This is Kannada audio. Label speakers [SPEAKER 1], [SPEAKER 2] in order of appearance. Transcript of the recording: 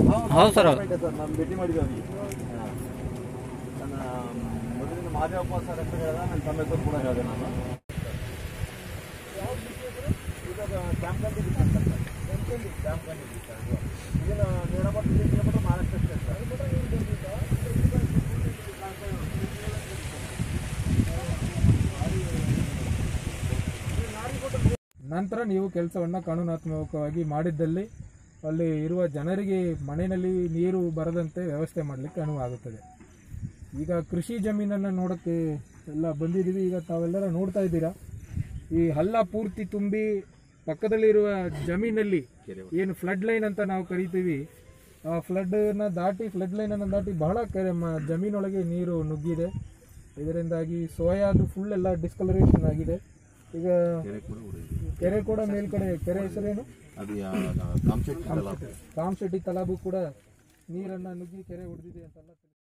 [SPEAKER 1] ಹೌದು ಸರ್
[SPEAKER 2] ಸರ್ ನಾನು ಭೇಟಿ ಮಾಡಿದ್ದೆ ಅವರಿಗೆ ನನ್ನ ಮೊದಲಿನ ಮಾದೇವಪ್ಪ ಸರ್ ಹೆಸರು ಹೇಳಿದ ನನ್ನ ತಮ್ಮ ಹೆಸರು ಕೂಡ ಹೇಳಿದೆ ನಾನು ಕ್ಯಾಂಪ್ ಕಂಡಿದ್ದು ಕ್ಯಾಂಪ್ ಕಂಡಿದ್ದು ಸರ್ ಇದನ್ನು ನೂರ ಮೂವತ್ತು ಕಿಲೋಮೀಟರ್ ಮಹಾರಾಷ್ಟ್ರ ಸ್ಟೇಟ್ ಸರ್
[SPEAKER 3] ನಂತರ ನೀವು ಕೆಲಸವನ್ನು ಕಾನೂನಾತ್ಮಕವಾಗಿ ಮಾಡಿದ್ದಲ್ಲಿ ಅಲ್ಲಿ ಇರುವ ಜನರಿಗೆ ಮನೆಯಲ್ಲಿ ನೀರು ಬರದಂತೆ ವ್ಯವಸ್ಥೆ ಮಾಡಲಿಕ್ಕೆ ಅನುವಾಗುತ್ತದೆ ಈಗ ಕೃಷಿ ಜಮೀನನ್ನು ನೋಡೋಕ್ಕೆ ಎಲ್ಲ ಬಂದಿದ್ದೀವಿ ಈಗ ತಾವೆಲ್ಲರ ನೋಡ್ತಾ ಇದ್ದೀರಾ ಈ ಹಳ್ಳ ಪೂರ್ತಿ ತುಂಬಿ ಪಕ್ಕದಲ್ಲಿರುವ ಜಮೀನಲ್ಲಿ ಏನು ಫ್ಲಡ್ ಲೈನ್ ಅಂತ ನಾವು ಕರಿತೀವಿ ಆ ಫ್ಲಡ್ನ ದಾಟಿ ಫ್ಲಡ್ ಲೈನನ್ನು ದಾಟಿ ಬಹಳ ಕೆರೆ ಮ ಜಮೀನೊಳಗೆ ನೀರು ನುಗ್ಗಿದೆ ಇದರಿಂದಾಗಿ ಸೋಯಾದು ಫುಲ್ ಎಲ್ಲ ಡಿಸ್ಕಲರೇಷನ್ ಆಗಿದೆ ಈಗ ಕೆರೆ ಕೂಡ ಮೇಲ್ಕಡೆ ಕೆರೆ ಹೆಸರೇನು
[SPEAKER 2] ಅದು ಕಾಮಶೆಟ್ಟಿ
[SPEAKER 3] ಕಾಮಶೆಟ್ಟಿ ತಲಾಬು ಕೂಡ ನೀರನ್ನು ನುಗ್ಗಿ ಕೆರೆ ಹೊಡೆದಿದೆ ಅಂತೆಲ್ಲ